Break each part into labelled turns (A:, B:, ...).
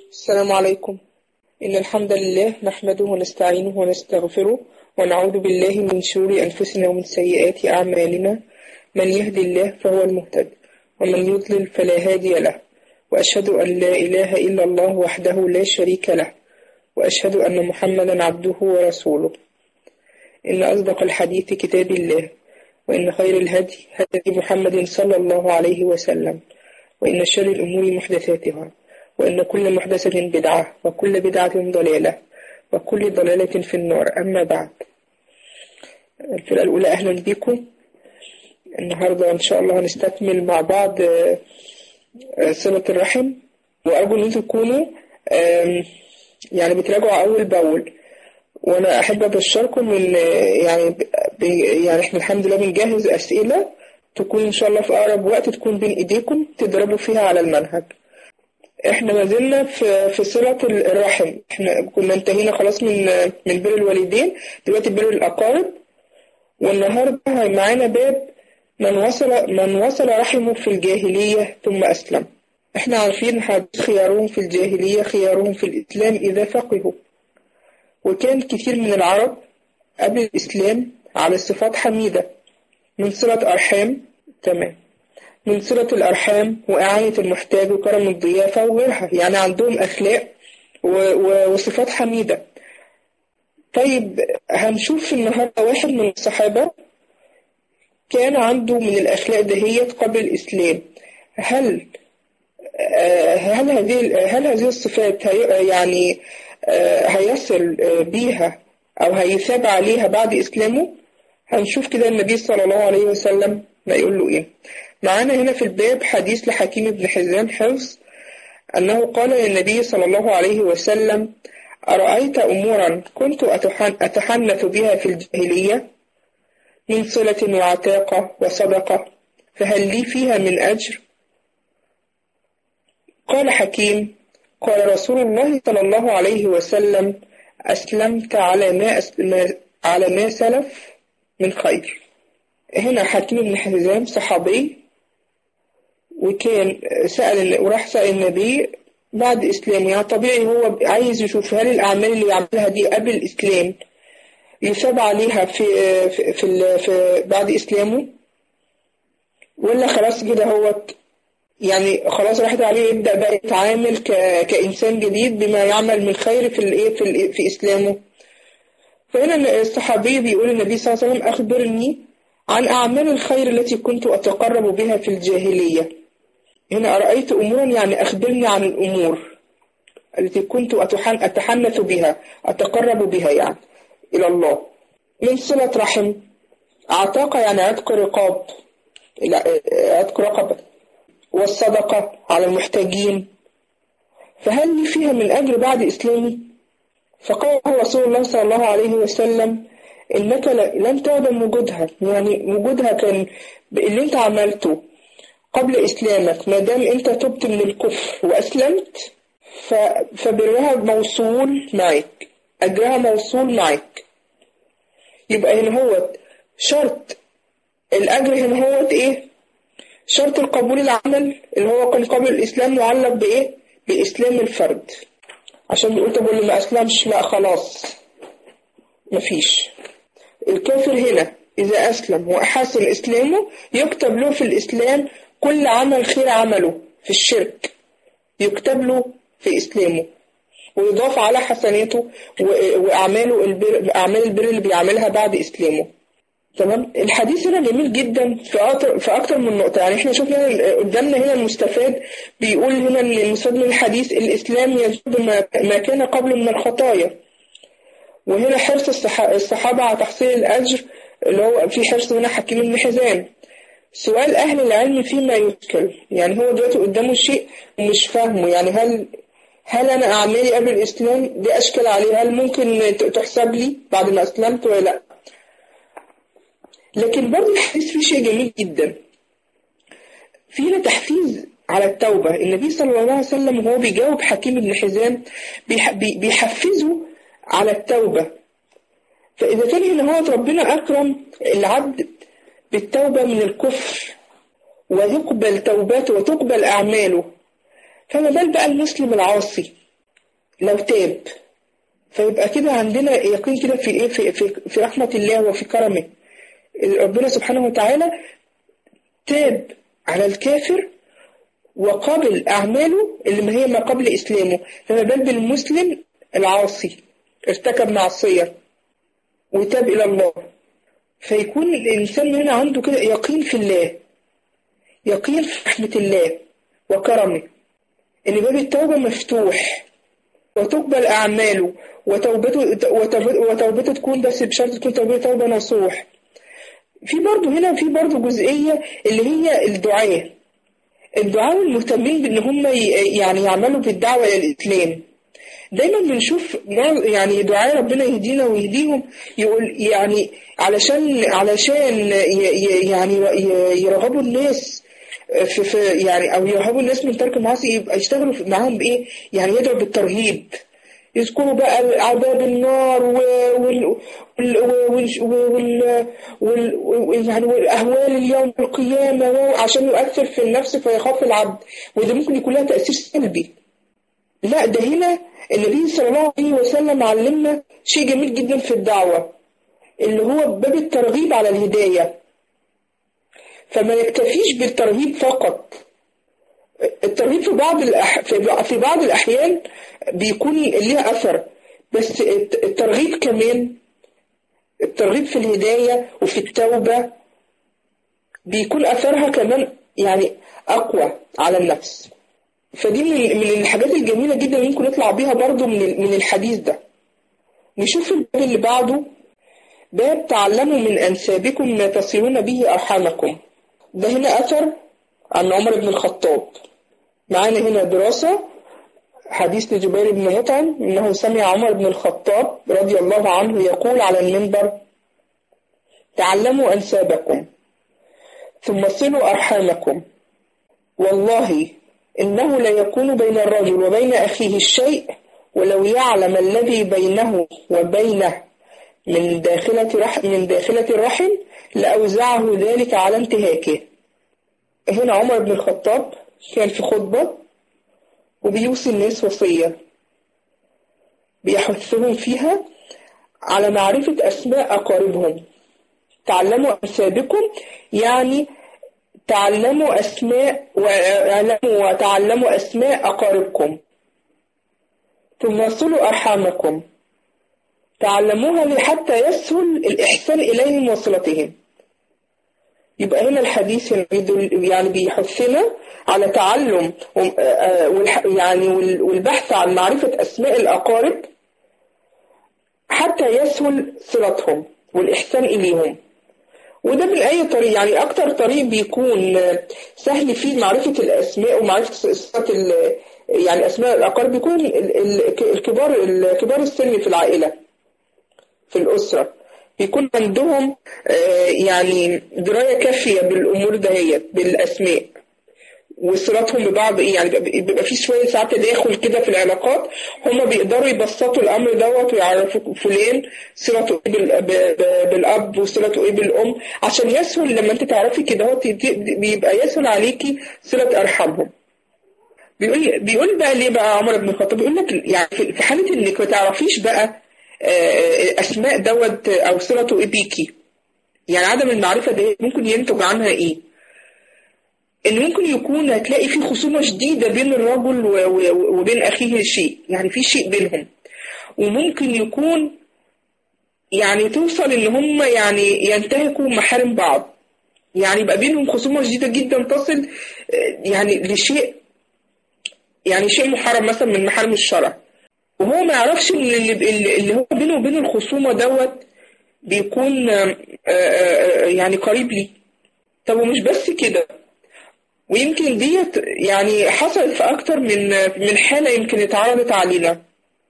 A: السلام عليكم إن الحمد لله نحمده ونستعينه ونستغفره ونعوذ بالله من شرور أنفسنا ومن سيئات أعمالنا من يهدي الله فهو المهتد ومن يضلل فلا هادي له وأشهد أن لا إله إلا الله وحده لا شريك له وأشهد أن محمدا عبده ورسوله إن أصدق الحديث كتاب الله وإن خير الهدي هدي محمد صلى الله عليه وسلم وإن شر الأمور محدثاتها وإن كل محدثة بدعة وكل بدعة ضلالة وكل ضلالة في النار أما بعد الفرقة الأولى أهلا بكم النهاردة إن شاء الله هنستكمل مع بعض آه، آه، صلة الرحم وأرجو إن أنتم تكونوا آم، يعني بتراجعوا أول بأول وأنا أحب أبشركم إن آه، يعني ب- ب- يعني إحنا الحمد لله بنجهز أسئلة تكون إن شاء الله في أقرب وقت تكون بين إيديكم تدربوا فيها على المنهج احنا ما زلنا في في صلة الرحم احنا كنا انتهينا خلاص من من بر الوالدين دلوقتي بر الأقارب والنهارده معانا باب من وصل من وصل رحمه في الجاهلية ثم أسلم احنا عارفين حديث خيارهم في الجاهلية خيارهم في الإسلام إذا فقهوا وكان كثير من العرب قبل الإسلام على صفات حميدة من صلة أرحام تمام من صلة الأرحام وإعانة المحتاج وكرم الضيافة وغيرها يعني عندهم أخلاق و- و- وصفات حميدة طيب هنشوف النهاردة واحد من الصحابة كان عنده من الأخلاق دهيت قبل الإسلام هل آه، هل هذه هل هذه الصفات هي يعني آه، هيصل آه، بيها أو هيثاب عليها بعد إسلامه هنشوف كده النبي صلى الله عليه وسلم ما يقول له إيه معانا هنا في الباب حديث لحكيم بن حزام حفظ أنه قال للنبي صلى الله عليه وسلم أرأيت أمورا كنت أتحن أتحنث بها في الجاهلية من صلة وعتاقة وصدقة فهل لي فيها من أجر؟ قال حكيم قال رسول الله صلى الله عليه وسلم أسلمت على ما, أسلم على ما سلف من خير هنا حكيم بن حزام صحابي وكان سأل وراح سأل النبي بعد إسلامه يعني طبيعي هو عايز يشوف هل الأعمال اللي يعملها دي قبل الإسلام يثاب عليها في في في, ال- في بعد إسلامه ولا خلاص كده هو يعني خلاص راحت عليه يبدأ بقى يتعامل ك... كإنسان جديد بما يعمل من خير في الإيه في, الإيه في إسلامه فهنا الصحابي بيقول النبي صلى الله عليه وسلم أخبرني عن أعمال الخير التي كنت أتقرب بها في الجاهلية هنا أرأيت أمورا يعني أخبرني عن الأمور التي كنت أتحن أتحنث بها أتقرب بها يعني إلى الله من صلة رحم عتاقة يعني عتق رقاب لا عتق رقبة والصدقة على المحتاجين فهل لي فيها من أجر بعد إسلامي؟ فقال رسول الله صلى الله عليه وسلم إنك ل- لن تعدم وجودها يعني وجودها كان اللي أنت عملته قبل إسلامك ما دام أنت تبت من الكفر وأسلمت ف... فبرها موصول معك أجرها موصول معك يبقى هنا هو شرط الأجر هنا هو إيه؟ شرط القبول العمل اللي هو كان قبل الإسلام معلق بإيه؟ بإسلام الفرد عشان بيقول طب واللي ما أسلمش لا خلاص مفيش الكافر هنا إذا أسلم وأحسن إسلامه يكتب له في الإسلام كل عمل خير عمله في الشرك يكتب له في إسلامه ويضاف على حسناته و- وأعماله البر أعمال البر اللي بيعملها بعد إسلامه تمام الحديث هنا جميل جدا في أكتر في أكتر من نقطة يعني إحنا شفنا قدامنا هنا المستفاد بيقول هنا إن المستفاد من الحديث الإسلام يجب ما ما كان قبل من الخطايا وهنا حرص الصح- الصحابة على تحصيل الأجر اللي هو في حرص هنا حكيم بن حزام سؤال أهل العلم فيما يشكل يعني هو دلوقتي قدامه شيء ومش فاهمه يعني هل هل أنا أعمالي قبل الإسلام دي أشكل عليه هل ممكن ت- تحسب لي بعد ما أسلمت ولا لأ لكن برضه الحديث فيه شيء جميل جدا فينا تحفيز على التوبة النبي صلى الله عليه وسلم وهو بيجاوب حكيم بن حزام بيح- بي- بيحفزه على التوبة فإذا كان هنا هو ربنا أكرم العبد بالتوبة من الكفر ويقبل توباته وتقبل أعماله فما بال بقى المسلم العاصي لو تاب فيبقى كده عندنا يقين كده في ايه في, في, في رحمة الله وفي كرمه ربنا سبحانه وتعالى تاب على الكافر وقبل أعماله اللي ما هي ما قبل إسلامه فما بال بالمسلم العاصي ارتكب معصية وتاب إلى الله فيكون الإنسان هنا عنده كده يقين في الله يقين في رحمة الله وكرمه إن باب التوبة مفتوح وتقبل أعماله وتوبته وتوبته, وتوبته تكون بس بشرط تكون توبة توبة نصوح في برضه هنا في برضه جزئية اللي هي الدعاء الدعاء المهتمين بإن هم يعني يعملوا بالدعوة إلى الإسلام دايما بنشوف يعني دعاء ربنا يهدينا ويهديهم يقول يعني علشان علشان يعني يرغبوا الناس في, في يعني او يرهبوا الناس من ترك المعاصي يبقى يشتغلوا معاهم بايه؟ يعني يدعوا بالترهيب يذكروا بقى عذاب النار وال وال وال وال يعني والاهوال اليوم القيامه عشان يؤثر في النفس فيخاف العبد وده ممكن يكون لها تاثير سلبي لا ده هنا النبي صلى الله عليه وسلم علمنا شيء جميل جدا في الدعوه اللي هو باب الترغيب على الهدايه فما يكتفيش بالترهيب فقط الترهيب في بعض الأح... في بعض الأحيان بيكون ليه أثر بس الترغيب كمان الترغيب في الهداية وفي التوبة بيكون أثرها كمان يعني أقوى على النفس فدي من من الحاجات الجميلة جدا ممكن نطلع بيها برضو من من الحديث ده نشوف الباب اللي بعده باب تعلموا من أنسابكم ما تصلون به أرحامكم ده هنا أثر عن عمر بن الخطاب معانا هنا دراسة حديث لجبير بن مطعم إنه سمع عمر بن الخطاب رضي الله عنه يقول على المنبر تعلموا أنسابكم ثم صلوا أرحامكم والله إنه لا يكون بين الرجل وبين أخيه الشيء ولو يعلم الذي بينه وبينه من داخلة رحم من داخلة الرحم لأوزعه ذلك على انتهاكه هنا عمر بن الخطاب كان في خطبة وبيوصي الناس وصية بيحثهم فيها على معرفة أسماء أقاربهم تعلموا أنسابكم يعني تعلموا أسماء واعلموا وتعلموا أسماء أقاربكم ثم صلوا أرحامكم تعلموها حتى يسهل الإحسان إليهم وصلتهم يبقى هنا الحديث يعني بيحثنا على تعلم يعني والبحث عن معرفة أسماء الأقارب حتى يسهل صلتهم والإحسان إليهم وده من أي طريق يعني أكتر طريق بيكون سهل فيه معرفة الأسماء ومعرفة صفات يعني أسماء الأقارب بيكون الكبار الكبار السن في العائلة في الأسرة بيكون عندهم يعني دراية كافية بالأمور دهيت بالأسماء وصلاتهم ببعض ايه يعني بيبقى في شويه ساعات تداخل كده في العلاقات هم بيقدروا يبسطوا الامر دوت ويعرفوا فلان صلته ايه بالاب وصلته ايه بالام عشان يسهل لما انت تعرفي كده بيبقى يسهل عليكي صله ارحامهم بيقول بيقول بقى ليه بقى عمر بن الخطاب بيقول لك يعني في حاله انك ما تعرفيش بقى اسماء دوت او صلته ايه بيكي يعني عدم المعرفه دي ممكن ينتج عنها ايه ان ممكن يكون هتلاقي في خصومة شديدة بين الرجل وبين اخيه شيء يعني في شيء بينهم وممكن يكون يعني توصل ان هم يعني ينتهكوا محارم بعض يعني يبقى بينهم خصومة شديدة جدا تصل يعني لشيء يعني شيء محرم مثلا من محارم الشرع وهو ما يعرفش ان اللي, اللي هو بينه وبين الخصومة دوت بيكون يعني قريب ليه طب ومش بس كده ويمكن ديت يعني حصلت في أكتر من من حالة يمكن اتعرضت علينا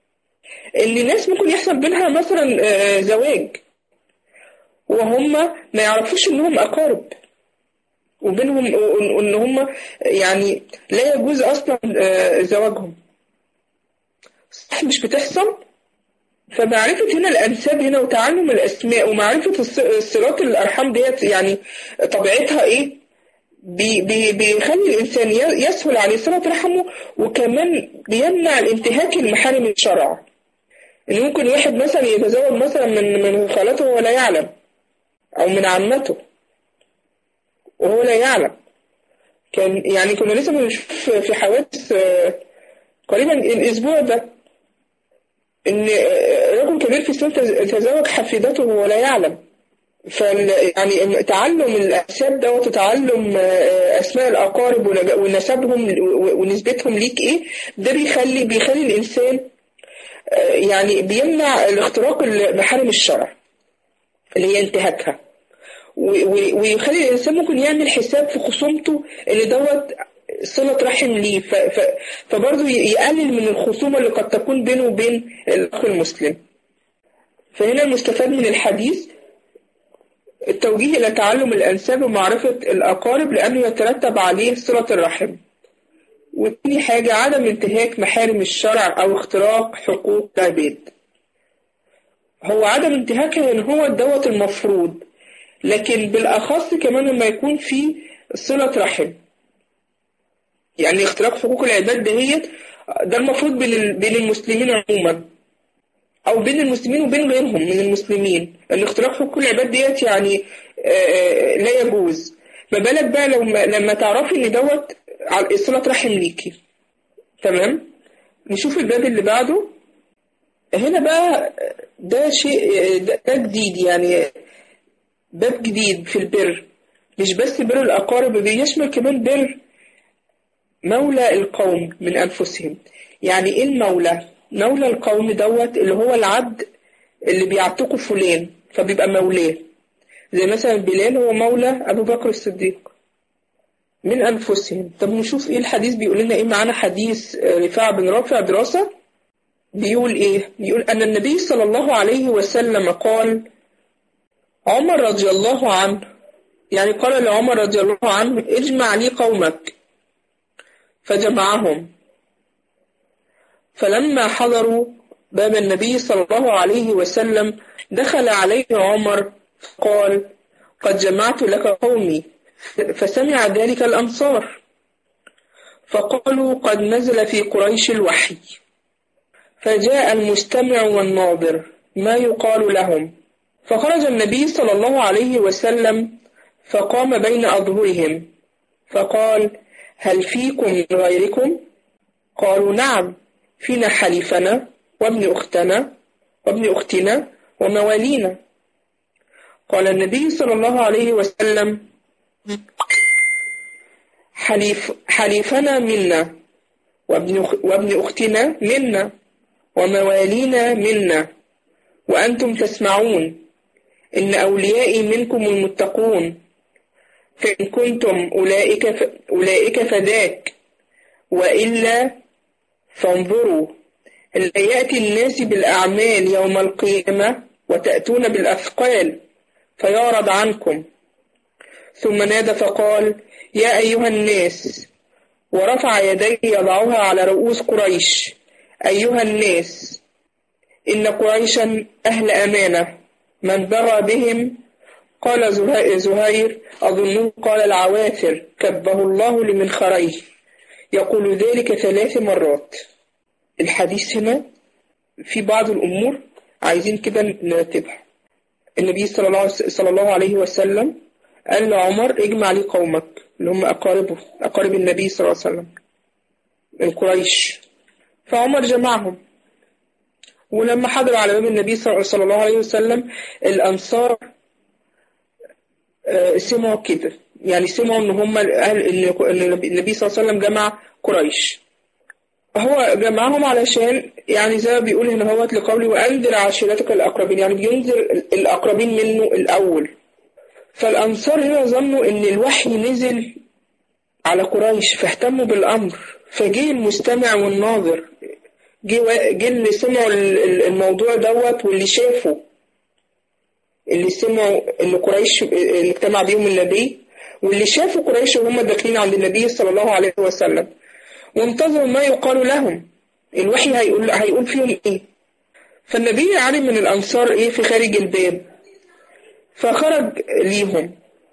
A: إن ناس ممكن يحصل بينها مثلا زواج وهم ما يعرفوش إنهم أقارب وبينهم إن هم يعني لا يجوز أصلا زواجهم صح مش بتحصل فمعرفة هنا الأنساب هنا وتعلم الأسماء ومعرفة الصلات الأرحام ديت يعني طبيعتها إيه بي بي بيخلي الإنسان ي- يسهل عليه صلة رحمه وكمان بيمنع الانتهاك المحارم الشرع إن ممكن واحد مثلا يتزوج مثلا من من خالته وهو لا يعلم أو من عمته وهو لا يعلم كان يعني كنا لسه بنشوف في حوادث آه، قريبا الأسبوع ده إن آه، رجل كبير في السن تز- تزوج حفيدته وهو لا يعلم فال يعني تعلم الأنساب دوت وتعلم آه، أسماء الأقارب ونج- ونسبهم و- ونسبتهم ليك إيه ده بيخلي بيخلي الإنسان آه، يعني بيمنع الاختراق محارم الشرع اللي هي انتهاكها و- و- ويخلي الإنسان ممكن يعمل حساب في خصومته اللي دوت صلة رحم ليه ف- ف- فبرضه ي- يقلل من الخصومة اللي قد تكون بينه وبين الأخ المسلم فهنا المستفاد من الحديث التوجيه إلى تعلم الأنساب ومعرفة الأقارب لأنه يترتب عليه صلة الرحم وتاني حاجة عدم انتهاك محارم الشرع أو اختراق حقوق العباد هو عدم انتهاكها إن هو دوت المفروض لكن بالأخص كمان لما يكون في صلة رحم يعني اختراق حقوق العباد دهيت ده المفروض بين ال- بين المسلمين عموما او بين المسلمين وبين غيرهم من المسلمين ان اختراق حقوق العباد ديت يعني آه، آه، لا يجوز ما بالك بقى لو ما- لما تعرفي ان دوت على صلة رحم ليكي تمام نشوف الباب اللي بعده هنا بقى ده شيء ده, ده جديد يعني باب جديد في البر مش بس بر الأقارب بيشمل كمان بر مولى القوم من أنفسهم يعني إيه المولى؟ مولى القوم دوت اللي هو العبد اللي بيعتقه فلان فبيبقى مولاه زي مثلا بلال هو مولى أبو بكر الصديق من أنفسهم طب نشوف إيه الحديث بيقول لنا إيه معانا حديث آه، رفاعة بن رافع دراسة بيقول إيه؟ بيقول أن النبي صلى الله عليه وسلم قال عمر رضي الله عنه يعني قال لعمر رضي الله عنه اجمع لي قومك فجمعهم فلما حضروا باب النبي صلى الله عليه وسلم دخل عليه عمر قال قد جمعت لك قومي فسمع ذلك الأنصار فقالوا قد نزل في قريش الوحي فجاء المستمع والناظر ما يقال لهم فخرج النبي صلى الله عليه وسلم فقام بين أظهرهم فقال هل فيكم من غيركم قالوا نعم فينا حليفنا وابن أختنا وابن أختنا وموالينا قال النبي صلى الله عليه وسلم حليف حليفنا منا وابن أخ- وابن أختنا منا وموالينا منا وأنتم تسمعون إن أوليائي منكم المتقون فإن كنتم أولئك ف... أولئك فذاك وإلا فانظروا لا يأتي الناس بالأعمال يوم القيامة وتأتون بالأثقال فيعرض عنكم ثم نادى فقال يا أيها الناس ورفع يديه يضعها على رؤوس قريش أيها الناس إن قريشا أهل أمانة من بغى بهم قال زهير, زهير أظنه قال العوافر كبه الله لمن خريه يقول ذلك ثلاث مرات الحديث هنا في بعض الأمور عايزين كده نرتبها النبي صلى الله, صلى الله عليه وسلم قال لعمر اجمع لي قومك اللي هم أقاربه أقارب النبي صلى الله عليه وسلم من قريش فعمر جمعهم ولما حضر على باب النبي صلى الله عليه وسلم الأنصار آه، سمعوا كده يعني سمعوا ان هم اهل ان النبي صلى الله عليه وسلم جمع قريش هو جمعهم علشان يعني زي ما بيقول هنا هو لقوله وانذر عشيرتك الاقربين يعني بينذر الاقربين منه الاول فالانصار هنا ظنوا ان الوحي نزل على قريش فاهتموا بالامر فجه المستمع والناظر جه وا- جه اللي سمعوا ال- ال- الموضوع دوت واللي شافوا اللي سمعوا ان قريش اللي اجتمع بيهم النبي واللي شافوا قريش وهم داخلين عند النبي صلى الله عليه وسلم وانتظروا ما يقال لهم الوحي هيقول هيقول فيهم ايه فالنبي علم من الانصار ايه في خارج الباب فخرج ليهم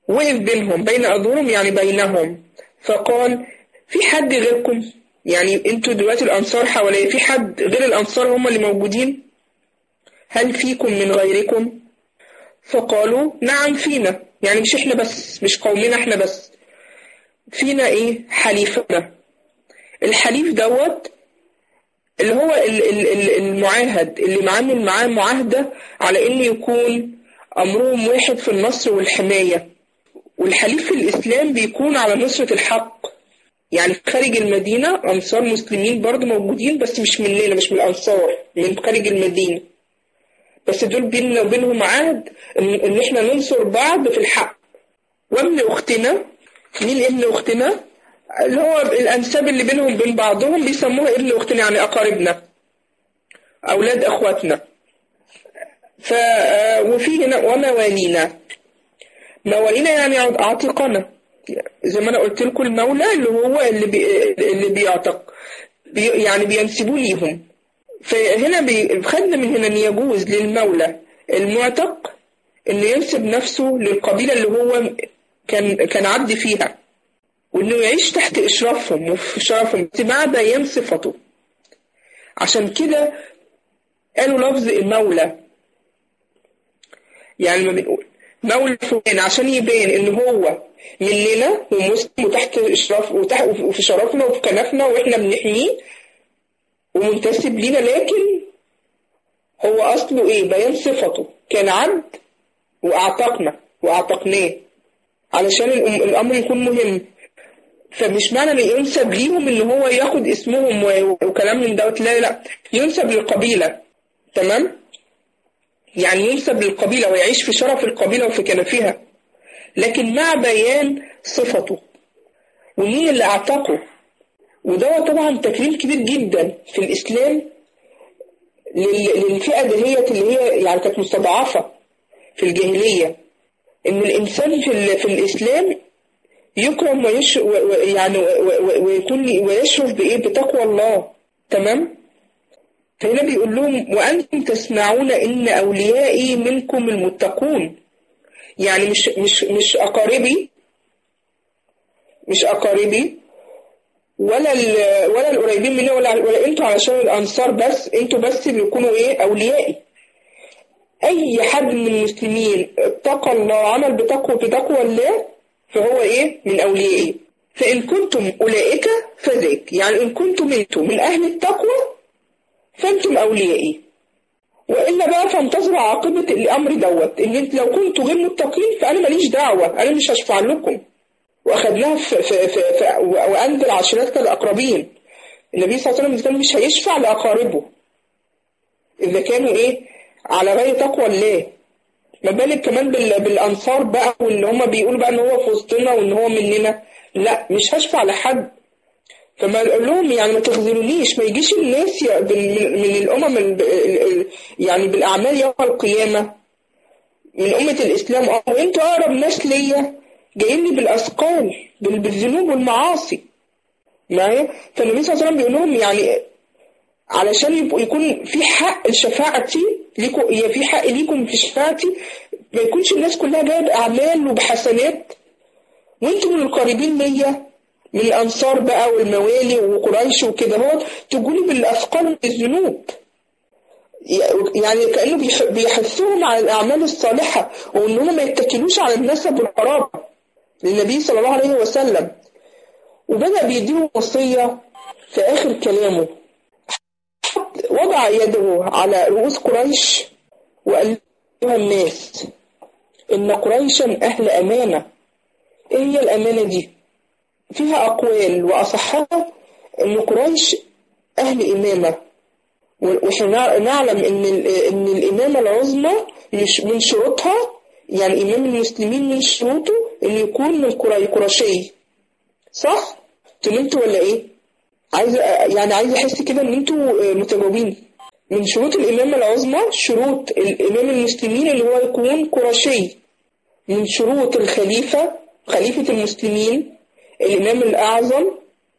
A: وقف بينهم بين أظهرهم يعني بينهم فقال في حد غيركم يعني انتوا دلوقتي الأنصار حواليا في حد غير الأنصار هم اللي موجودين هل فيكم من غيركم فقالوا نعم فينا يعني مش احنا بس مش قومنا احنا بس فينا ايه حليفنا الحليف دوت اللي هو المعاهد اللي معامل معاه معاهدة على انه يكون امرهم واحد في النصر والحماية والحليف في الاسلام بيكون على نصرة الحق يعني خارج المدينة انصار مسلمين برضه موجودين بس مش مننا مش من الانصار من خارج المدينة بس دول بيننا وبينهم عهد ان احنا ننصر بعض في الحق وابن اختنا مين ابن اختنا اللي هو الانساب اللي بينهم وبين بعضهم بيسموها ابن اختنا يعني اقاربنا اولاد اخواتنا ف وفي هنا وموالينا موالينا يعني عاتقنا زي ما انا قلت لكم المولى اللي هو اللي بي اللي بيعتق بي يعني بينسبوه ليهم فهنا خدنا من هنا ان يجوز للمولى المعتق انه ينسب نفسه للقبيله اللي هو كان كان عبد فيها وانه يعيش تحت اشرافهم وفي شرفهم بس بعد ايام صفته عشان كده قالوا لفظ المولى يعني ما بنقول مولى فلان عشان يبين ان هو مننا ومسلم وتحت اشراف وتحت وفي شرفنا وفي كنفنا واحنا بنحميه ومنتسب لينا لكن هو اصله ايه بيان صفته كان عبد واعتقنا واعتقناه علشان الامر يكون مهم فمش معنى ان ينسب ليهم ان هو ياخد اسمهم وكلام من دوت لا لا ينسب للقبيله تمام يعني ينسب للقبيله ويعيش في شرف القبيله وفي كنفها لكن مع بيان صفته ومين اللي اعتقه وده طبعا تكريم كبير جدا في الاسلام للفئه دهيت اللي هي يعني كانت مستضعفه في الجاهليه ان الانسان في, في الاسلام يكرم ويش يعني ويكون ويشرف بايه بتقوى الله تمام فهنا بيقول لهم وانتم تسمعون ان اوليائي منكم المتقون يعني مش مش مش اقاربي مش اقاربي ولا ولا القريبين مني ولا ولا انتوا علشان الانصار بس انتوا بس اللي يكونوا ايه اوليائي اي حد من المسلمين اتقى الله عمل بتقوى بتقوى الله فهو ايه من اوليائي فان كنتم اولئك فذاك يعني ان كنتم انتم من اهل التقوى فانتم اوليائي والا بقى فانتظروا عاقبه الامر دوت ان انت لو كنتوا غير متقين فانا ماليش دعوه انا مش هشفع لكم واخدناها في, في, في, في وانزل عشيرتك الاقربين النبي صلى الله عليه وسلم مش هيشفع لاقاربه اذا كانوا ايه على غير تقوى الله ما بالك كمان بالانصار بقى واللي هم بيقولوا بقى ان هو في وسطنا وان هو مننا لا مش هشفع لحد فما اقول لهم يعني ما تخذلونيش ما يجيش الناس من الامم يعني بالاعمال يوم القيامه من امه الاسلام اه وانتوا اقرب ناس ليا جايين لي بالاثقال بالذنوب والمعاصي معايا فالنبي صلى الله عليه وسلم بيقول لهم يعني علشان يكون في حق لشفاعتي ليكم هي في حق ليكم في شفاعتي ما يكونش الناس كلها جايه باعمال وبحسنات وانتم من القريبين ليا من الانصار بقى والموالي وقريش وكده هو تقولي بالاثقال والذنوب يعني كانه بيحثهم على الاعمال الصالحه وان هم ما يتكلوش على النسب والقرابه للنبي صلى الله عليه وسلم وبدا بيديهم وصيه في اخر كلامه وضع يده على رؤوس قريش وقال أيها الناس إن قريشا أهل أمانة إيه هي الأمانة دي؟ فيها أقوال وأصحها إن قريش أهل إمامة وإحنا نعلم إن إن الإمامة العظمى مش من شروطها يعني إمام المسلمين من شروطه إنه يكون من قرشي صح؟ انتوا ولا إيه؟ عايز يعني عايز احس كده ان انتوا متجاوبين من شروط الإمامة العظمى شروط الإمام المسلمين اللي هو يكون قرشي من شروط الخليفة خليفة المسلمين الإمام الأعظم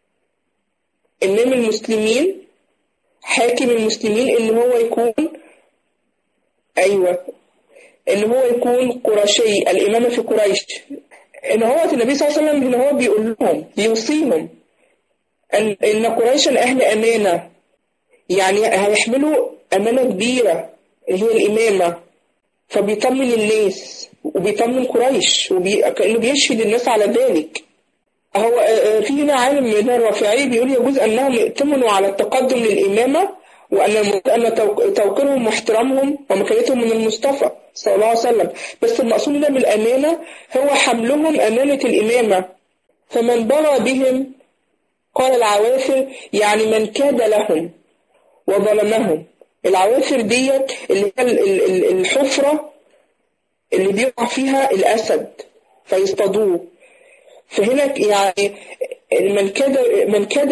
A: إمام المسلمين حاكم المسلمين إن هو يكون أيوة إن هو يكون قرشي الإمامة في قريش ان هو النبي صلى الله عليه وسلم ان هو بيقول لهم بيوصيهم ان ان قريشا اهل امانه يعني هيحملوا امانه كبيره اللي هي الامامه فبيطمن الناس وبيطمن قريش وكانه بيشهد الناس على ذلك هو في هنا عالم من الرافعي بيقول يجوز انهم ائتمنوا على التقدم للامامه وان ان توقيرهم واحترامهم ومكانتهم من المصطفى صلى الله عليه وسلم بس المقصود هنا بالامانه هو حملهم امانه الامامه فمن بغى بهم قال العوافر يعني من كاد لهم وظلمهم العوافر ديت اللي هي الحفرة اللي بيقع فيها الأسد فيصطادوه فهنا يعني من كاد من كاد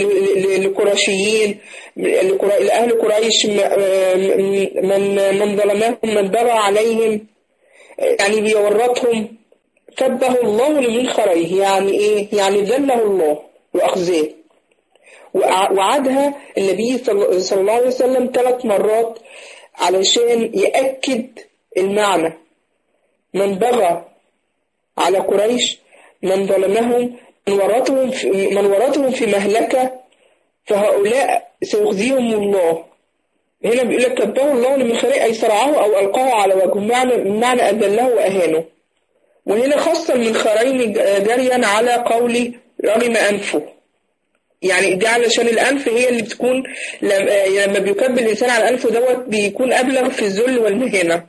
A: للقرشيين لأهل قريش من من ظلمهم من بغى عليهم يعني بيورطهم كبه الله لمن خريه يعني ايه يعني ذله الله واخزاه وعادها النبي صلى الله عليه وسلم ثلاث مرات علشان يأكد المعنى من بغى على قريش من ظلمهم من ورطهم في, من ورطهم في مهلكة فهؤلاء سيخزيهم الله هنا بيقول لك كبه الله لمن خلق أي صرعه أو ألقاه على وجهه معنى معنى أذله وأهانه وهنا خص من خرين جريا على قول رغم أنفه يعني دي علشان الأنف هي اللي بتكون لما بيكب الإنسان على أنفه دوت بيكون أبلغ في الذل والمهانة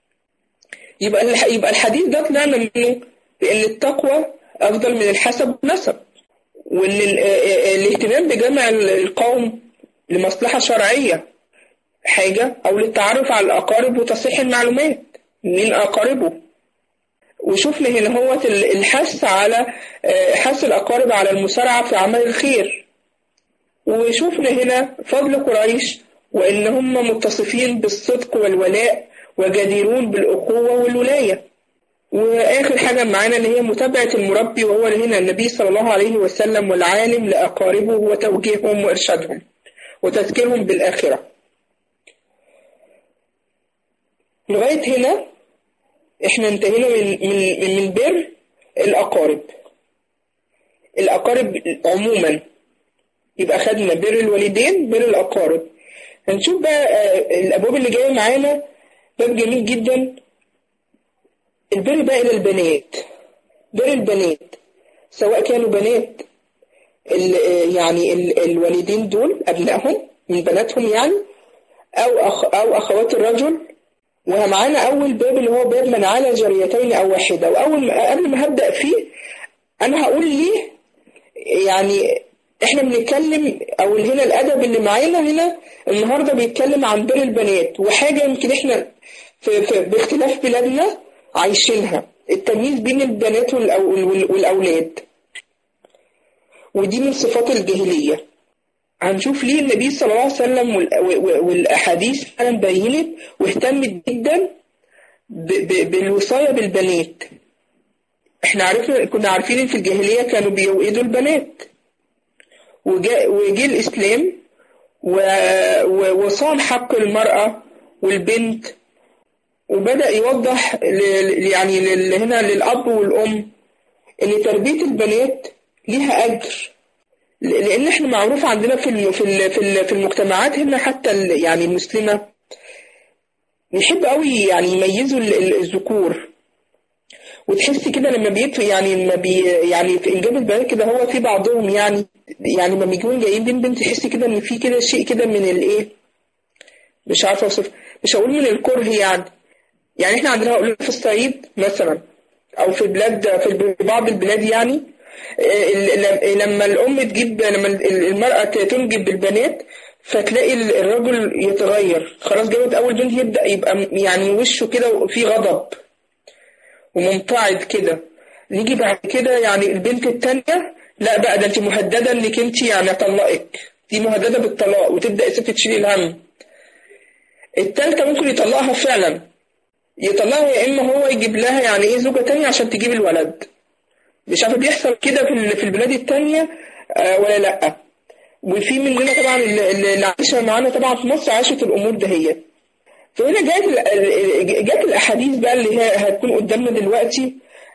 A: يبقى يبقى الحديث ده طلعنا منه بأن التقوى أفضل من الحسب والنسب وأن الاهتمام بجمع القوم لمصلحة شرعية حاجة أو للتعرف على الأقارب وتصحيح المعلومات من أقاربه وشفنا هنا هو الحث على حث الأقارب على المسارعة في أعمال الخير وشفنا هنا فضل قريش وإن هم متصفين بالصدق والولاء وجديرون بالأخوة والولاية وآخر حاجة معانا اللي هي متابعة المربي وهو هنا النبي صلى الله عليه وسلم والعالم لأقاربه وتوجيههم وإرشادهم وتذكيرهم بالآخرة لغاية هنا احنا انتهينا من من من بر الأقارب الأقارب عموما يبقى خدنا بر الوالدين بر الأقارب هنشوف بقى الأبواب اللي جاية معانا باب جميل جدا البر بقى إلى البنات بر البنات سواء كانوا بنات ال يعني ال الوالدين دول أبنائهم من بناتهم يعني أو أخ أو أخوات الرجل ومعانا أول باب اللي هو باب من على جريتين أو واحدة وأول ما قبل ما هبدأ فيه أنا هقول ليه يعني إحنا بنتكلم أو هنا الأدب اللي معانا هنا النهاردة بيتكلم عن بر البنات وحاجة يمكن إحنا في, في باختلاف بلادنا عايشينها التمييز بين البنات والأولاد ودي من صفات الجاهلية هنشوف ليه النبي صلى الله عليه وسلم والأحاديث فعلا بينت واهتمت جدا بالوصاية بالبنات احنا عرفنا كنا عارفين ان في الجاهلية كانوا بيوئدوا البنات وجاء الإسلام وصان حق المرأة والبنت وبدأ يوضح يعني هنا للأب والأم إن تربية البنات ليها أجر لان احنا معروف عندنا في في في المجتمعات هنا حتى يعني المسلمه بيحب قوي يعني يميزوا الذكور وتحس كده لما بيت يعني لما بي يعني في انجاب البنات كده هو في بعضهم يعني يعني لما بيكونوا جايين بين بنت تحس كده ان في كده شيء كده من الايه مش عارفه اوصف مش هقول من الكره يعني يعني احنا عندنا هقول في الصعيد مثلا او في بلاد في بعض البلاد يعني لما الأم تجيب لما المرأة تنجب بالبنات فتلاقي الرجل يتغير خلاص جابت أول بنت يبدأ يبقى يعني وشه كده فيه غضب وممتعض كده نيجي بعد كده يعني البنت التانية لا بقى ده انت مهددة انك انت يعني اطلقك دي مهددة بالطلاق وتبدأ الست تشيل الهم التالتة ممكن يطلقها فعلا يطلقها يا اما هو يجيب لها يعني ايه زوجة تانية عشان تجيب الولد مش عارف بيحصل كده في في البلاد التانية آه ولا لأ وفي مننا طبعا اللي عايشة معانا طبعا في مصر عاشت الأمور دهيت فهنا جت جت الأحاديث بقى اللي هي هتكون قدامنا دلوقتي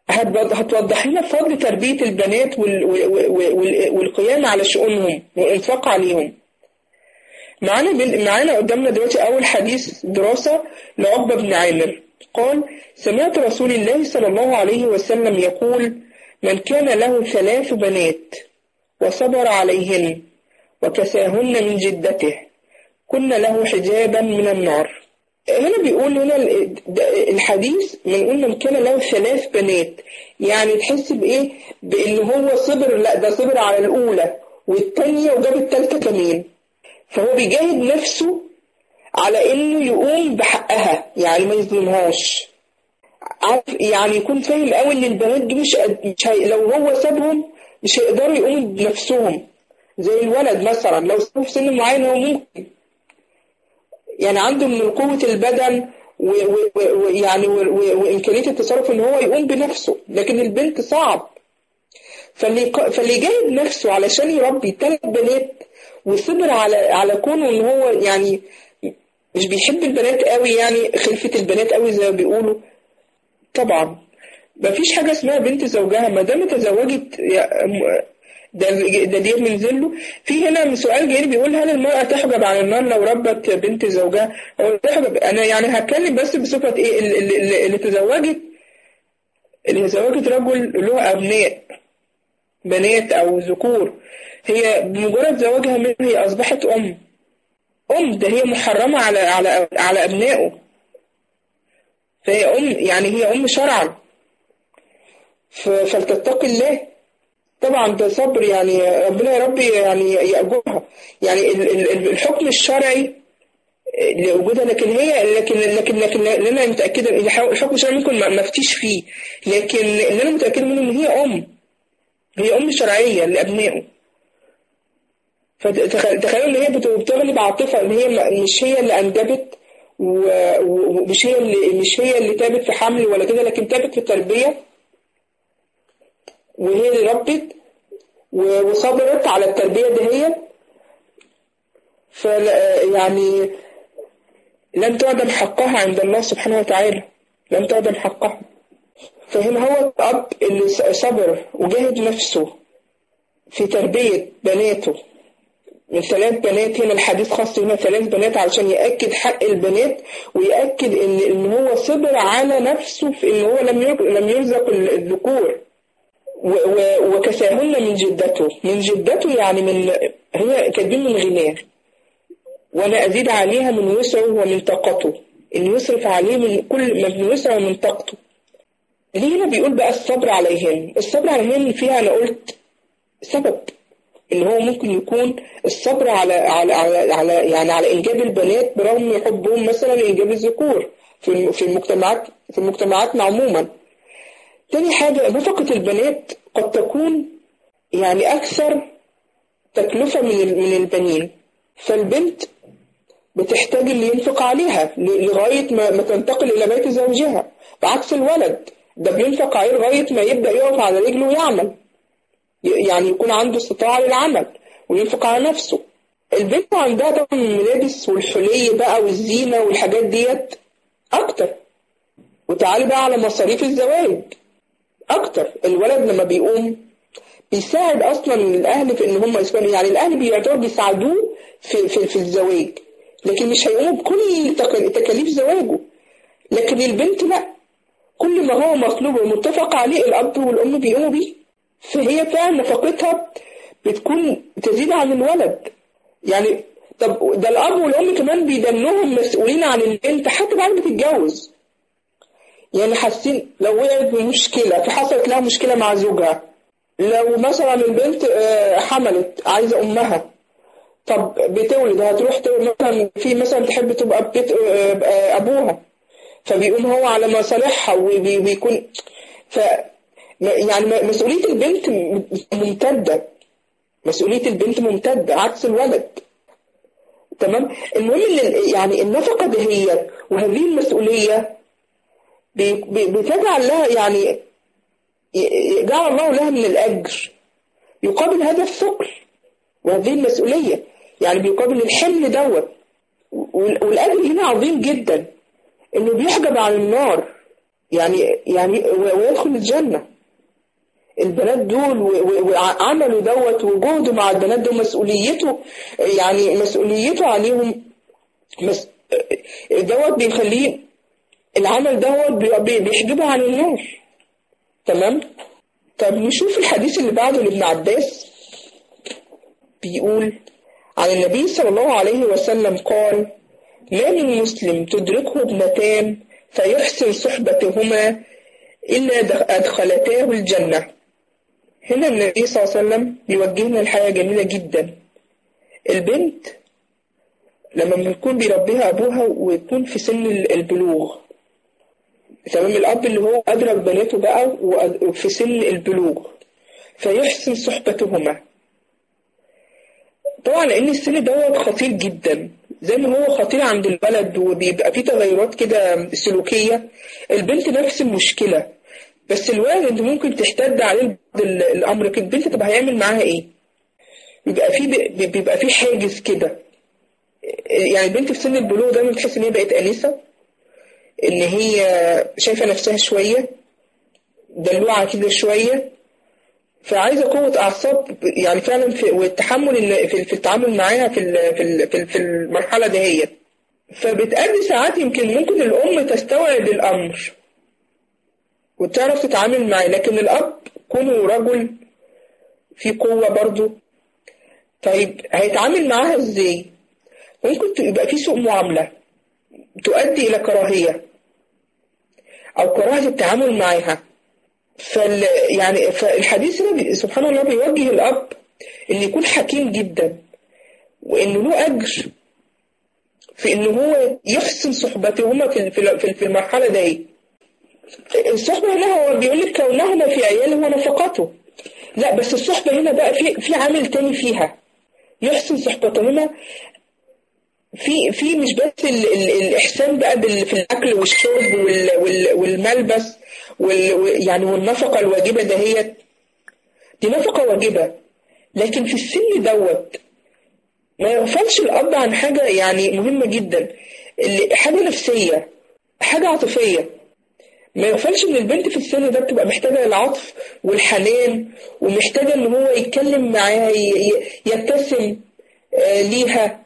A: هتوضح لنا فضل تربية البنات والقيام على شؤونهم والإنفاق عليهم معانا معانا قدامنا دلوقتي أول حديث دراسة لعقبة بن عامر قال سمعت رسول الله صلى الله عليه وسلم يقول من كان له ثلاث بنات وصبر عليهن وكساهن من جدته كن له حجابا من النار هنا بيقول هنا الحديث بنقول من كان له ثلاث بنات يعني تحس بايه بان هو صبر لا ده صبر على الاولى والثانيه وجاب الثالثه كمان فهو بيجاهد نفسه على انه يقوم بحقها يعني ما يظلمهاش يعني يكون فاهم قوي ان البنات دي مش, مش هي... لو هو سابهم مش هيقدروا يقوموا بنفسهم زي الولد مثلا لو سابه في سن معين هو ممكن يعني عنده من قوة البدن ويعني وإمكانية التصرف إن هو يقوم بنفسه لكن البنت صعب فاللي فاللي يجاهد نفسه علشان يربي ثلاث بنات وصبر على على كونه إن هو يعني مش بيحب البنات قوي يعني خلفة البنات قوي زي ما بيقولوا طبعا مفيش حاجة اسمها بنت زوجها ما دام تزوجت ده ده دي من ذله في هنا سؤال جاي بيقول هل المرأة تحجب عن النار لو ربت بنت زوجها أو تحجب أنا يعني هتكلم بس بصفة إيه اللي, اللي, اللي تزوجت اللي تزوجت رجل له أبناء بنات أو ذكور هي بمجرد زواجها منه هي أصبحت أم أم ده هي محرمة على على على أبنائه فهي أم يعني هي أم شرعا فلتتقي الله طبعا ده صبر يعني ربنا يا رب يعني يأجرها يعني الحكم الشرعي لوجودها لكن هي لكن لكن لكن انا متاكده ان الحكم الشرعي ممكن ما افتيش فيه لكن اللي انا متاكده منه ان هي ام هي ام شرعيه لابنائه فتخيلوا ان هي بتغلب عاطفه ان هي مش هي اللي انجبت ومش هي اللي مش هي اللي تابت في حمل ولا كده لكن تابت في التربيه وهي اللي ربت وصبرت على التربية دهيت ف يعني لم تعدم حقها عند الله سبحانه وتعالى لم تعدم حقها فهنا هو الأب اللي صبر وجاهد نفسه في تربية بناته من ثلاث بنات هنا الحديث خاص هنا ثلاث بنات علشان يأكد حق البنات ويأكد إن إن هو صبر على نفسه في إن هو لم لم يرزق الذكور وكساهن من جدته من جدته يعني من هي كاتبين من غناه وانا ازيد عليها من وسعه ومن طاقته ان يصرف عليه من كل ما من وسعه ومن طاقته ليه هنا بيقول بقى الصبر عليهن الصبر عليهن فيها انا قلت سبب ان هو ممكن يكون الصبر على على على, على يعني على انجاب البنات برغم حبهم مثلا انجاب الذكور في في المجتمعات في مجتمعاتنا عموما تاني حاجة نفقة البنات قد تكون يعني أكثر تكلفة من من البنين فالبنت بتحتاج اللي ينفق عليها لغاية ما, ما تنتقل إلى بيت زوجها بعكس الولد ده بينفق عليه لغاية ما يبدأ يقف على رجله ويعمل يعني يكون عنده استطاعة للعمل وينفق على نفسه البنت عندها طبعا الملابس والحلي بقى والزينة والحاجات ديت أكتر وتعالي بقى على مصاريف الزواج اكتر الولد لما بيقوم بيساعد اصلا الاهل في ان هم يسكنوا يعني الاهل بيعتبروا بيساعدوه في, في, في الزواج لكن مش هيقوموا بكل تكاليف زواجه لكن البنت لا كل ما هو مطلوب ومتفق عليه الاب والام بيقوموا بيه فهي فعلا نفقتها بتكون تزيد عن الولد يعني طب ده الاب والام كمان بيدنوهم مسؤولين عن البنت حتى بعد ما تتجوز يعني حاسين لو وقعت بمشكلة في حصلت لها مشكلة مع زوجها لو مثلا البنت حملت عايزة أمها طب بتولد هتروح مثلا في مثلا تحب تبقى بيت أبوها فبيقوم هو على مصالحها وبيكون ف يعني مسؤولية البنت ممتدة مسؤولية البنت ممتدة عكس الولد تمام المهم ان يعني النفقة دهيت وهذه المسؤولية بتجعل لها يعني جعل الله لها من الأجر يقابل هذا الثقل وهذه المسؤولية يعني بيقابل الحمل دوت والأجر هنا عظيم جدا إنه بيحجب عن النار يعني يعني ويدخل الجنة البنات دول وعملوا دوت وجهده مع البنات دول مسؤوليته يعني مسؤوليته عليهم مس دوت بيخليه العمل دوت بيحجبه عن النار تمام طب نشوف الحديث اللي بعده لابن عباس بيقول عن النبي صلى الله عليه وسلم قال ما من مسلم تدركه ابنتان فيحسن صحبتهما إلا أدخلتاه الجنة هنا النبي صلى الله عليه وسلم بيوجهنا لحاجة جميلة جدا البنت لما بيكون بيربيها أبوها ويكون في سن البلوغ تمام الأب اللي هو أدرك بناته بقى وفي سن البلوغ فيحسن صحبتهما طبعا لأن السن دوت خطير جدا زي ما هو خطير عند الولد وبيبقى فيه تغيرات كده سلوكية البنت نفس المشكلة بس الولد انت ممكن تحتد عليه الأمر البنت طب هيعمل معاها ايه؟ بيبقى فيه بيبقى فيه حاجز كده يعني البنت في سن البلوغ دايما بتحس ان هي بقت انسه ان هي شايفه نفسها شويه دلوعه كده شويه فعايزه قوه اعصاب يعني فعلا في والتحمل في, في التعامل معاها في في في المرحله دهيت فبتأدي ساعات يمكن ممكن الام تستوعب الامر وتعرف تتعامل معاه لكن الاب كونه رجل في قوه برضه طيب هيتعامل معاها ازاي ممكن يبقى في سوء معاملة تؤدي إلى كراهية أو كراهة التعامل معها فال يعني فالحديث هنا سبحان الله بيوجه الأب إن يكون حكيم جدا وإنه له أجر في إن هو يحسن صحبتهما في في في المرحلة دي الصحبة هنا هو بيقول لك كونهما في عياله ونفقته لا بس الصحبة هنا بقى في في عامل تاني فيها يحسن صحبتهما في في مش بس ال ال الإحسان بقى في الأكل والشرب وال وال والملبس وال يعني والنفقة الواجبة دهيت دي نفقة واجبة لكن في السن دوت ما يغفلش الأب عن حاجة يعني مهمة جدا حاجة نفسية حاجة عاطفية ما يغفلش ان البنت في السن ده بتبقى محتاجة العطف والحنان ومحتاجة ان هو يتكلم معاها يبتسم ليها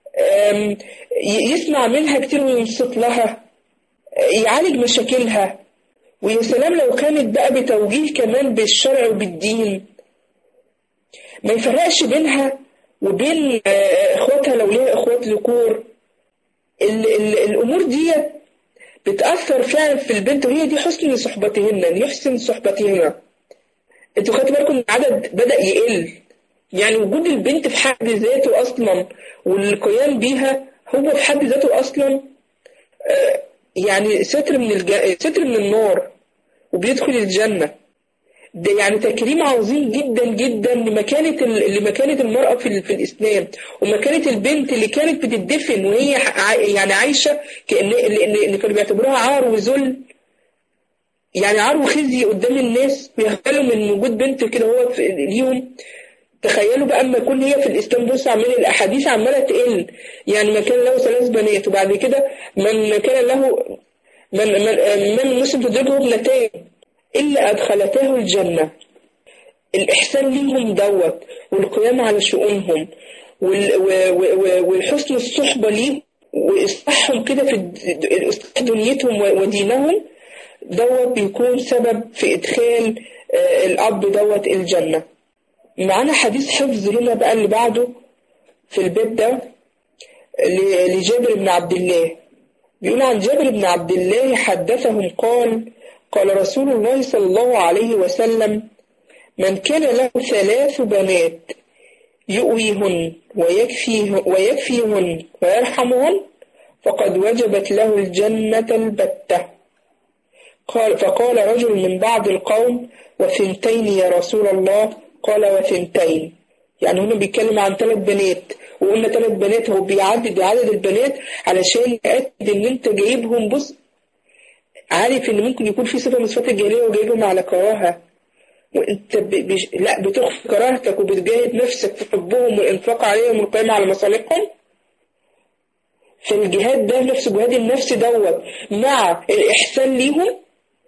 A: يسمع منها كتير وينصت لها يعالج مشاكلها ويا سلام لو كانت بقى بتوجيه كمان بالشرع وبالدين ما يفرقش بينها وبين اخواتها لو ليها اخوات ذكور الامور دي بتأثر فعلا في البنت وهي دي حسن صحبتهن ان يحسن صحبتهن انتوا خدتوا بالكم ان العدد بدأ يقل يعني وجود البنت في حد ذاته اصلا والقيام بيها هو في حد ذاته اصلا يعني ستر من الج... ستر من النار وبيدخل الجنة ده يعني تكريم عظيم جدا جدا لمكانة ال... لمكانة المرأة في, في الإسلام ومكانة البنت اللي كانت بتدفن وهي يعني عايشة كأن اللي كانوا بيعتبروها عار وذل يعني عار وخزي قدام الناس بيغفلوا من وجود بنت كده هو ليهم تخيلوا بقى اما يكون هي في الاسلام بص عمال الاحاديث عماله تقل يعني من كان له ثلاث بنات وبعد كده من كان له من من من مسلم تدركه ابنتين الا ادخلتاه الجنه الاحسان ليهم دوت والقيام على شؤونهم والحسن الصحبه ليهم واصلاحهم كده في اصلاح دنيتهم ودينهم دوت بيكون سبب في ادخال الاب دوت الجنه معانا حديث حفظ هنا بقى اللي بعده في البيت ده لجابر بن عبد الله بيقول عن جابر بن عبد الله حدثهم قال قال رسول الله صلى الله عليه وسلم من كان له ثلاث بنات يؤويهن ويكفيه ويكفيهن ويرحمهن فقد وجبت له الجنة البتة قال فقال رجل من بعض القوم وثنتين يا رسول الله قال وثنتين يعني هنا بيتكلم عن ثلاث بنات وقلنا ثلاث بنات هو بيعدد عدد البنات علشان يأكد ان انت جايبهم بص عارف ان ممكن يكون في صفه من صفات الجاهليه وجايبهم على كراهه وانت بش... لا بتخفي كراهتك وبتجاهد نفسك في حبهم والانفاق عليهم والقيام على مصالحهم فالجهاد ده نفس جهاد النفس دوت مع الاحسان ليهم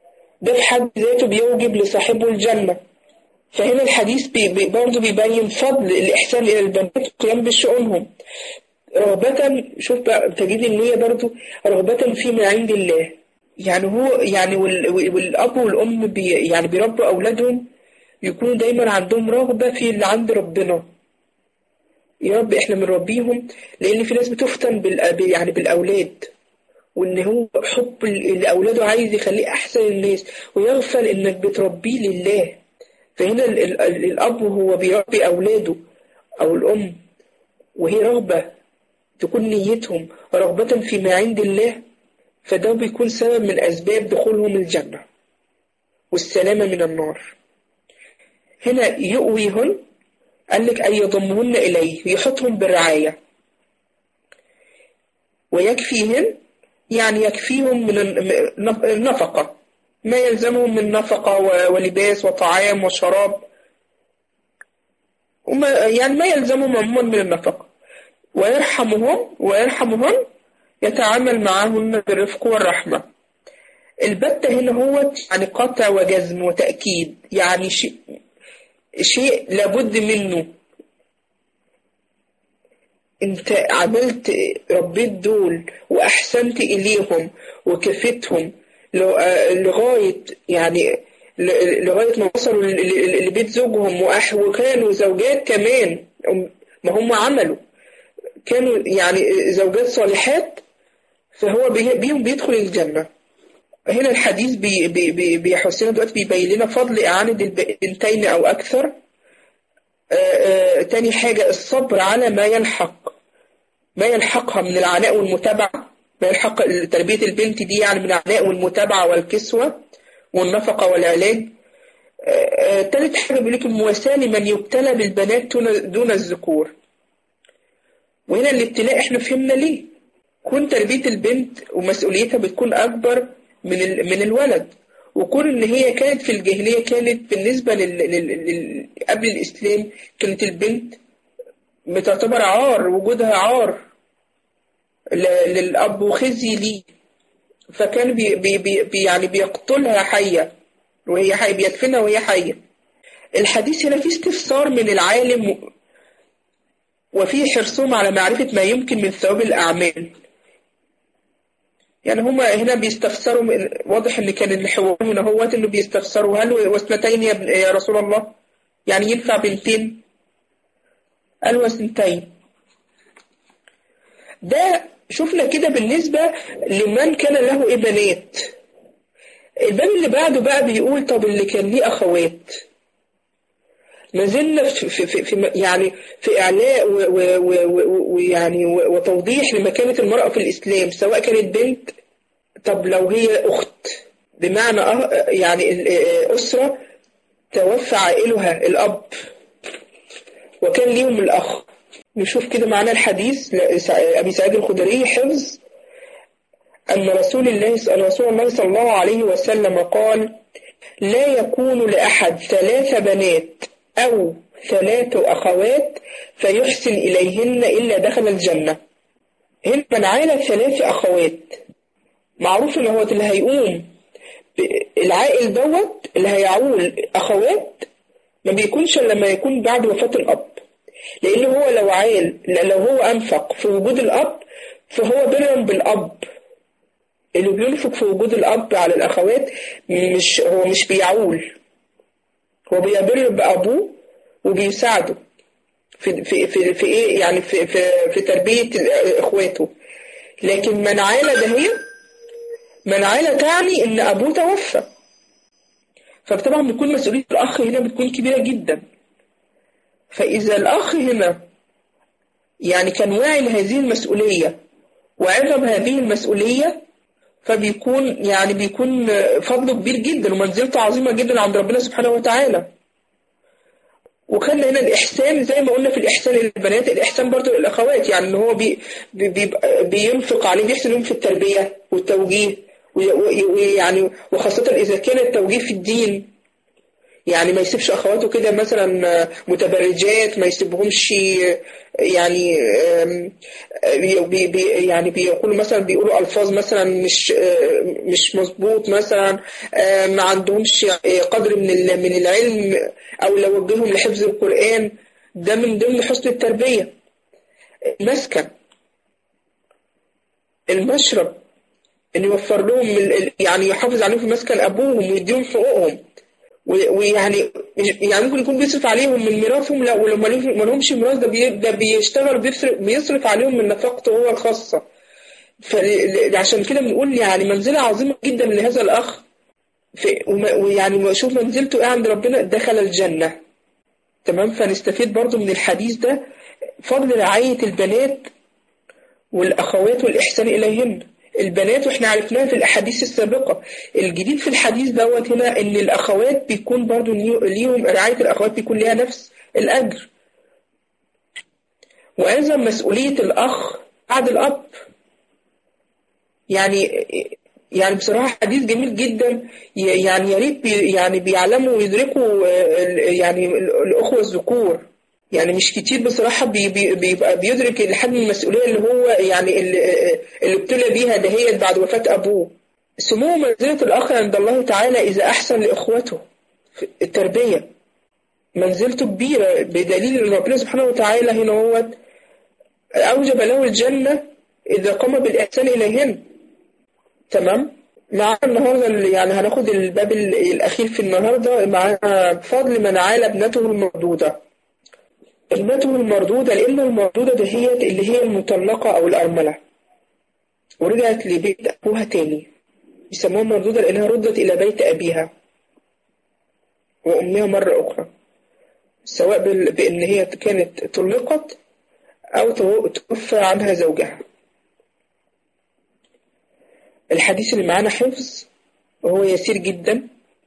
A: ده في حد ذاته بيوجب لصاحبه الجنة فهنا الحديث بي بي برضه بيبين فضل الإحسان إلى البنات والقيام بشؤونهم رغبة شوف بقى تجد إن هي برضه رغبة فيما عند الله يعني هو يعني وال والأب والأم بي يعني بيربوا أولادهم يكونوا دايما عندهم رغبة في اللي عند ربنا يا رب احنا بنربيهم لأن في ناس بتفتن بال يعني بالأولاد وإن هو حب اللي أولاده عايز يخليه أحسن الناس ويغفل إنك بتربيه لله فهنا ال ال الأب وهو بيربي أولاده أو الأم وهي رغبة تكون نيتهم رغبة فيما عند الله فده بيكون سبب من أسباب دخولهم الجنة والسلامة من النار هنا يؤويهن قال لك أن يضمهن إليه يحطهم بالرعاية ويكفيهن يعني يكفيهم من النفقة ما يلزمهم من نفقة ولباس وطعام وشراب وما يعني ما يلزمهم عموما من النفقة ويرحمهم ويرحمهن يتعامل معهن بالرفق والرحمة البتة هنا هو يعني قطع وجزم وتأكيد يعني شيء شيء لابد منه انت عملت ربيت دول واحسنت اليهم وكفتهم لغايه يعني لغايه ما وصلوا لبيت زوجهم وكانوا زوجات كمان ما هم عملوا كانوا يعني زوجات صالحات فهو بيهم بيدخل الجنه هنا الحديث بي بي بي بيحسنا دلوقتي بيبين لنا فضل إعانة البنتين أو أكثر آآ آآ تاني حاجة الصبر على ما يلحق ما يلحقها من العناء والمتابعة ما يلحق تربية البنت دي يعني من العناء والمتابعة والكسوة والنفقة والعلاج تالت حاجة بيقول لك المواساة لمن يبتلى بالبنات دون الذكور وهنا الابتلاء احنا فهمنا ليه كون تربية البنت ومسؤوليتها بتكون أكبر من من الولد وكون ان هي كانت في الجاهليه كانت بالنسبه لل... لل... لل... قبل الاسلام كانت البنت بتعتبر عار وجودها عار ل... للاب وخزي ليه فكان بي... بي... بي... يعني بيقتلها حيه وهي حيه بيدفنها وهي حيه الحديث هنا فيه استفسار من العالم وفيه حرصهم على معرفه ما يمكن من ثواب الاعمال يعني هما هنا بيستفسروا واضح ان كان الحوار هنا هو انه بيستفسروا هل واثنتين يا, يا رسول الله يعني ينفع بنتين قالوا اثنتين ده شفنا كده بالنسبة لمن كان له ابنات الباب اللي بعده بقى بيقول طب اللي كان ليه اخوات ما زلنا في, في, في, في يعني في اعلاء ويعني وتوضيح لمكانه المراه في الاسلام سواء كانت بنت طب لو هي اخت بمعنى يعني اسره توفى عائلها الاب وكان ليهم الاخ نشوف كده معنى الحديث ابي سعيد الخدري حفظ ان رسول الله رسول الله صلى الله عليه وسلم قال لا يكون لاحد ثلاث بنات أو ثلاث أخوات فيحسن إليهن إلا دخل الجنة هنا من عائلة ثلاث أخوات معروف إن هو اللي هيقوم العائل دوت اللي هيعول أخوات ما بيكونش لما يكون بعد وفاة الأب لأن هو لو عائل لو هو أنفق في وجود الأب فهو برا بالأب اللي بينفق في وجود الأب على الأخوات مش هو مش بيعول هو بيبر بأبوه وبيساعده في في في, في ايه يعني في في, في تربية اخواته لكن من عائلة ده هي من عائلة تعني ان ابوه توفى فطبعا بتكون مسؤولية الاخ هنا بتكون كبيرة جدا فاذا الاخ هنا يعني كان واعي لهذه المسؤولية وعظم هذه المسؤولية فبيكون يعني بيكون فضله كبير جدا ومنزلته عظيمة جدا عند ربنا سبحانه وتعالى وخلى هنا الإحسان زي ما قلنا في الإحسان للبنات الإحسان برضو للأخوات يعني إن هو بي بي بينفق عليه بيحسن لهم في التربية والتوجيه ويعني وخاصة إذا كان التوجيه في الدين يعني ما يسيبش اخواته كده مثلا متبرجات ما يسيبهمش يعني بي بي يعني بيقولوا مثلا بيقولوا الفاظ مثلا مش مش مظبوط مثلا ما عندهمش قدر من من العلم او لو وجههم لحفظ القران ده من ضمن حسن التربيه المسكن المشرب ان يوفر لهم يعني يحافظ عليهم في مسكن ابوهم ويديهم حقوقهم ويعني يعني ممكن يكون بيصرف عليهم من ميراثهم لا ولو ما لهمش ميراث ده, بي ده بيشتغل بيصرف, بيصرف عليهم من نفقته هو الخاصة فعشان كده بنقول يعني منزلة عظيمة جدا لهذا الأخ ويعني شوف منزلته ايه عند ربنا دخل الجنة تمام فنستفيد برضو من الحديث ده فضل رعاية البنات والأخوات والإحسان إليهن البنات واحنا عرفناها في الاحاديث السابقه الجديد في الحديث دوت هنا ان الاخوات بيكون برضو ليهم رعايه الاخوات بيكون ليها نفس الاجر وايضا مسؤوليه الاخ بعد الاب يعني يعني بصراحه حديث جميل جدا يعني يا ريت بي يعني بيعلموا ويدركوا يعني الاخوه الذكور يعني مش كتير بصراحة بيبقى بيدرك الحجم المسؤولية اللي هو يعني اللي, اللي ابتلى بيها دهيت بعد وفاة أبوه سمو منزلة الأخ عند الله تعالى إذا أحسن لإخوته في التربية منزلته كبيرة بدليل أن ربنا سبحانه وتعالى هنا هو أوجب له الجنة إذا قام بالإحسان إليهن تمام معانا النهارده يعني هناخد الباب الأخير في النهارده مع فضل من عال ابنته المردودة ابنته المردودة لأن المردودة دهيت اللي هي المطلقة أو الأرملة ورجعت لبيت أبوها تاني يسموها مردودة لأنها ردت إلى بيت أبيها وأمها مرة أخرى سواء بأن هي كانت طلقت أو توفى عنها زوجها الحديث اللي معانا حفظ وهو يسير جدا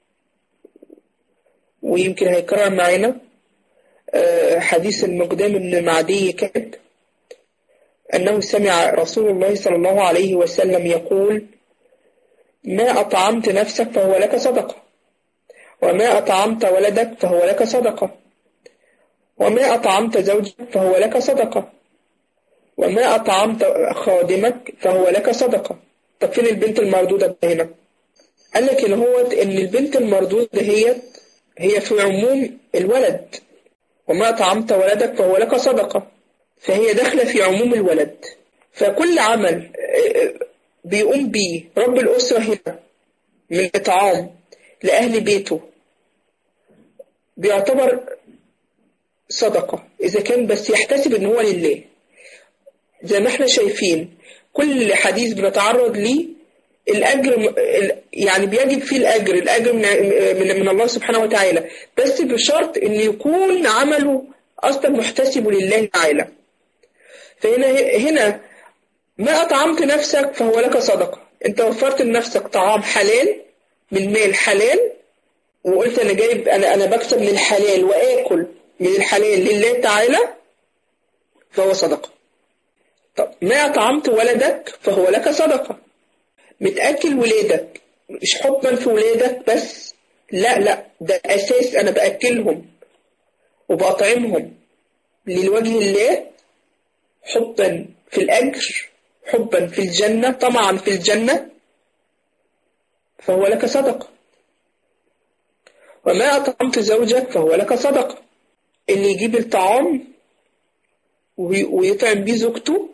A: ويمكن هيكرر معانا حديث المقدام بن معدي كتب أنه سمع رسول الله صلى الله عليه وسلم يقول ما أطعمت نفسك فهو لك صدقة وما أطعمت ولدك فهو لك صدقة وما أطعمت زوجك فهو لك صدقة وما أطعمت خادمك فهو لك صدقة طب فين البنت المردودة هنا قال لك إن هو إن البنت المردودة هي هي في عموم الولد وما طعمت ولدك فهو لك صدقة فهي داخلة في عموم الولد فكل عمل بيقوم بيه رب الأسرة هنا من إطعام لأهل بيته بيعتبر صدقة إذا كان بس يحتسب إن هو لله زي ما احنا شايفين كل حديث بنتعرض ليه الأجر يعني بيجب فيه الأجر الأجر من, من, من الله سبحانه وتعالى بس بشرط إن يكون عمله أصلا محتسب لله تعالى فهنا هنا ما أطعمت نفسك فهو لك صدقة أنت وفرت لنفسك طعام حلال من مال حلال وقلت أنا جايب أنا أنا بكسب من الحلال وآكل من الحلال لله تعالى فهو صدقة طب ما أطعمت ولدك فهو لك صدقة بتأكل ولادك مش حبا في ولادك بس لا لا ده أساس أنا بأكلهم وبأطعمهم للوجه الله حبا في الأجر حبا في الجنة طمعا في الجنة فهو لك صدقة وما أطعمت زوجك فهو لك صدقة اللي يجيب الطعام ويطعم بيه زوجته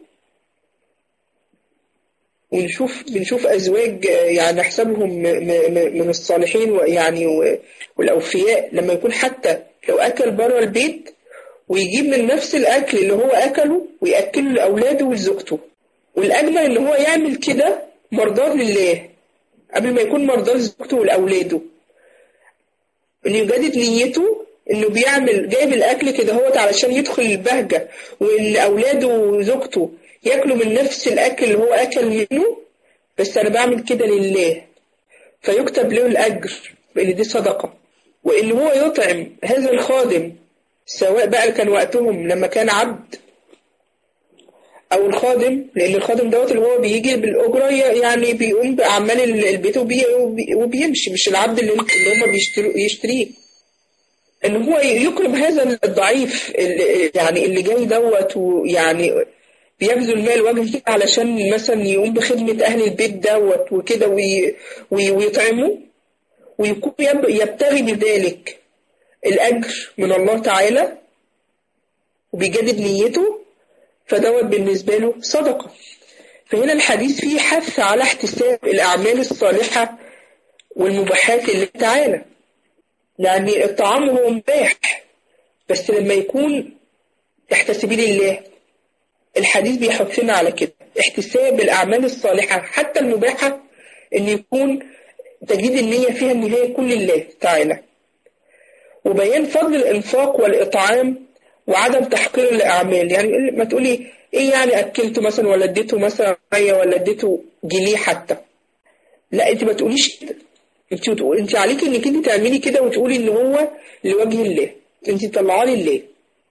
A: ونشوف بنشوف أزواج يعني نحسبهم من الصالحين ويعني والأوفياء لما يكون حتى لو أكل بره البيت ويجيب من نفس الأكل اللي هو أكله ويأكله لأولاده ولزوجته والأجمل إن هو يعمل كده مرضاه لله قبل ما يكون مرضاه لزوجته ولأولاده إنه يجدد نيته إنه بيعمل جايب الأكل كده هو علشان يدخل البهجة وإن أولاده وزوجته ياكلوا من نفس الأكل اللي هو أكل منه بس أنا بعمل كده لله فيكتب له الأجر بأن دي صدقة وإن هو يطعم هذا الخادم سواء بقى كان وقتهم لما كان عبد أو الخادم لأن الخادم دوت اللي هو بيجي بالأجرة يعني بيقوم بأعمال البيت وبي وبيمشي مش العبد اللي, اللي هم بيشتروا يشتريه ان هو يكرم هذا الضعيف اللي يعني اللي جاي دوت ويعني بيبذل مال وجه كده علشان مثلا يقوم بخدمة أهل البيت دوت وكده وي- وي- ويطعمه ويكون يب- يبتغي بذلك الأجر من الله تعالى وبيجدد نيته فدوت بالنسبة له صدقة فهنا الحديث فيه حث على احتساب الأعمال الصالحة والمباحات لله تعالى لأن الطعام هو مباح بس لما يكون تحت سبيل الله الحديث بيحثنا على كده احتساب الأعمال الصالحة حتى المباحة إن يكون تجديد النية فيها إن هي يكون لله تعالى وبيان فضل الإنفاق والإطعام وعدم تحقير الأعمال يعني ما تقولي إيه يعني أكلته مثلا ولا اديته مثلا مية ولا اديته جنيه حتى لا أنت ما تقوليش كده أنت بتقول أنت عليك إنك أنت تعملي كده وتقولي إن هو لوجه الله أنت طلعاه لله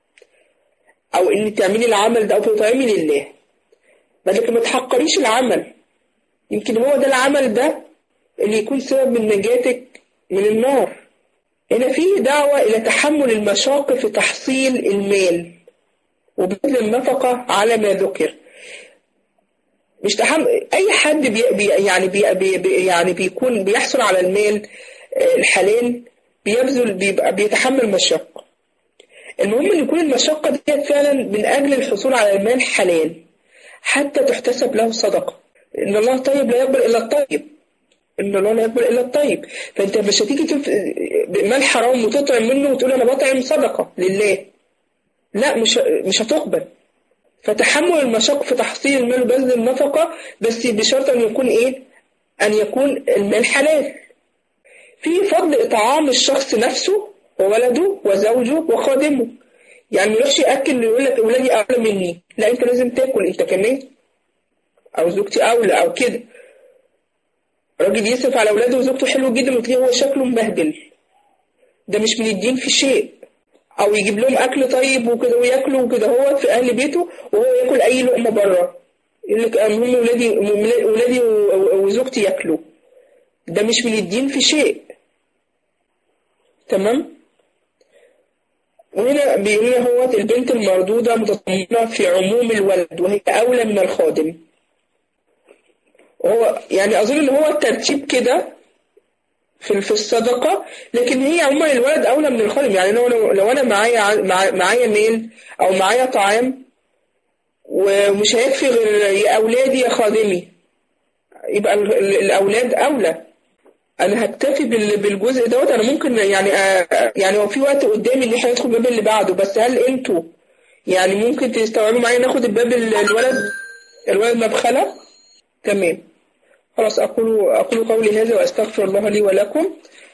A: أو إن تعملي العمل ده أو تطعمي لله لكن ما تحقريش العمل يمكن هو ده العمل ده اللي يكون سبب من نجاتك من النار هنا فيه دعوة إلى تحمل المشاق في تحصيل المال وبذل النفقة على ما ذكر مش تحمل أي حد بي بي يعني بي بي بي يعني بيكون بيحصل على المال آه، الحلال بيبذل بيبقى بيتحمل مشقة المهم ان يكون المشقة دي فعلا من أجل الحصول على المال حلال حتى تحتسب له صدقة إن الله طيب لا يقبل إلا الطيب إن الله لا يقبل إلا الطيب فأنت مش هتيجي تف... مال حرام وتطعم منه وتقول أنا بطعم صدقة لله لا مش مش هتقبل فتحمل المشق في تحصيل المال وبذل النفقة بس بشرط أن يكون إيه؟ أن يكون المال حلال في فضل إطعام الشخص نفسه وولده وزوجه وخادمه يعني ما يروحش ياكل يقول لك اولادي اولى مني لا انت لازم تاكل انت كمان او زوجتي اولى او كده راجل يصرف على اولاده وزوجته حلو جدا وتلاقيه هو شكله مبهدل ده مش من الدين في شيء او يجيب لهم اكل طيب وكده وياكلوا وكده هو في اهل بيته وهو ياكل اي لقمه بره يقول لك المهم ولادي ولادي وزوجتي ياكلوا ده مش من الدين في شيء تمام وهنا بيقول لنا هو البنت المردودة متضمنة في عموم الولد وهي أولى من الخادم وهو يعني أظن إن هو الترتيب كده في في الصدقة لكن هي عموما الولد أولى من الخادم يعني لو لو أنا معايا معايا ميل أو معايا طعام ومش هيكفي غير يا أولادي يا خادمي يبقى الأولاد أولى انا هكتفي بالجزء دوت انا ممكن يعني آه يعني هو في وقت قدامي ان احنا ندخل الباب اللي بعده بس هل انتوا يعني ممكن تستوعبوا معايا ناخد الباب الولد الولد مبخله تمام خلاص اقول اقول قولي هذا واستغفر الله لي ولكم